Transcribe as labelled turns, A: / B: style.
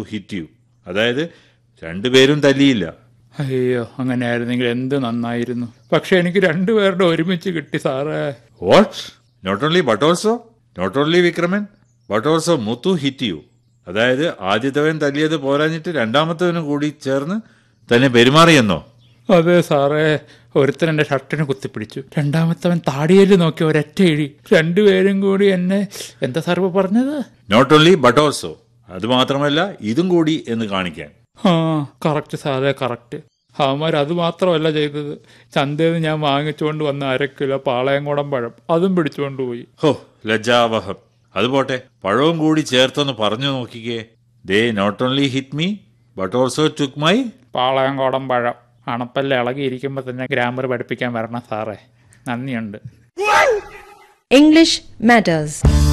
A: Hit you അതായത് രണ്ടുപേരും തല്ലിയില്ല
B: അയ്യോ അങ്ങനെയായിരുന്നെങ്കിൽ എന്ത് നന്നായിരുന്നു പക്ഷെ എനിക്ക് രണ്ടുപേരുടെ ഒരുമിച്ച് കിട്ടി സാറേ
A: what not only but also not only Vikraman but also Muthu hit you അതായത് ആദ്യത്തവൻ തല്ലിയത് പോരാഞ്ഞിട്ട് രണ്ടാമത്തവനും കൂടി ചേർന്ന് തന്നെ പെരുമാറിയെന്നോ
B: അതെ സാറേ ഒരുത്തൻ എന്റെ ഷർട്ടിന് കുത്തിപ്പിടിച്ചു രണ്ടാമത്തവൻ താടിയേല് നോക്കി ഒരൊറ്റ ഇഴി രണ്ടുപേരും കൂടി എന്നെ എന്താ സാറ് പറഞ്ഞത്
A: നോട്ട് ഓൺലി ബട്ട് ഓൾസോ അത് മാത്രമല്ല ഇതും കൂടി എന്ന് കാണിക്കാൻ
B: ആ കറക്റ്റ് സാറേ കറക്റ്റ് അവന്മാർ അത് മാത്രമല്ല ചെയ്തത് ചന്തയിൽ നിന്ന് ഞാൻ വാങ്ങിച്ചുകൊണ്ട് വന്ന അര കിലോ പാളയംകുടം പഴം അതും പിടിച്ചുകൊണ്ട് പോയി
A: ഹോ ലജ്ജാവഹം അത് പോട്ടെ പഴവും കൂടി ചേർത്തൊന്ന് പറഞ്ഞു നോക്കിക്കേ ദേ not only hit me but also took my
B: പാളയംകുടം പഴം അണപ്പല്ല ഇളകിയിരിക്കുമ്പോൾ തന്നെ ഗ്രാമർ പഠിപ്പിക്കാൻ വരണം സാറേ നന്ദിയുണ്ട്
C: English matters.